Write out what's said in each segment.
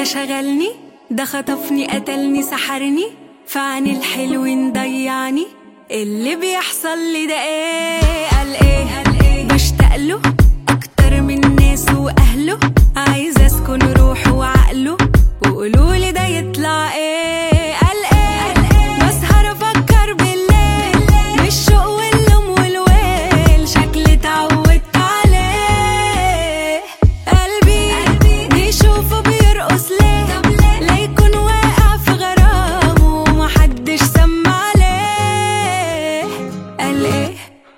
شغلني ده خطفني قتلني سحرني فعن الحلو ضيعني اللي بيحصل لي ده ايه قال ايه قال ايه بشتاق له اكتر من ناسه واهله عايزه اسكن روحه وعقله وقولوا لي ده يطلع ايه قال ايه بسهر افكر بالليل مش شوق واللوم والويل شكلي اتعودت عليه قلبي بيشوفه بيرقص ليه لا يكون واقع في غرامه ومحدش سمع عليه قال ايه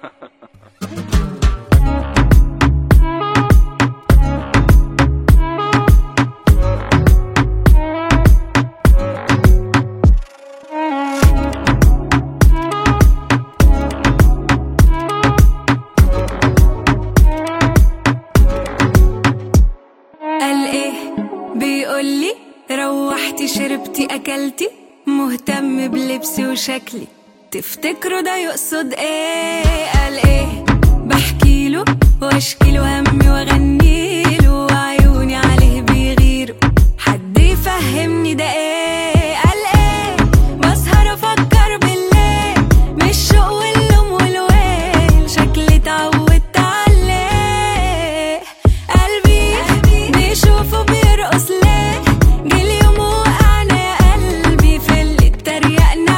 قال ايه بيقولي روحتي شربتي اكلتي مهتم بلبسي وشكلي تفتكروا ده يقصد ايه قال ايه بحكيله واشكيله همي واغنيله وعيوني عليه بيغيروا حد يفهمني ده ايه قال ايه بسهر افكر بالليل مش شوق واللوم والويل شكلي اتعودت عليه قلبي بيشوفه بيرقص ليه جه اليوم وقعنا يا قلبي في اللي اتريقنا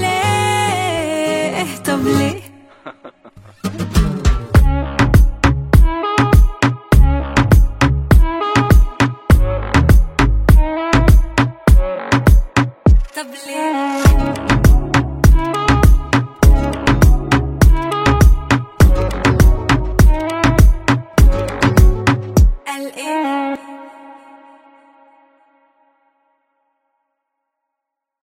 عليه طب ليه طب ليه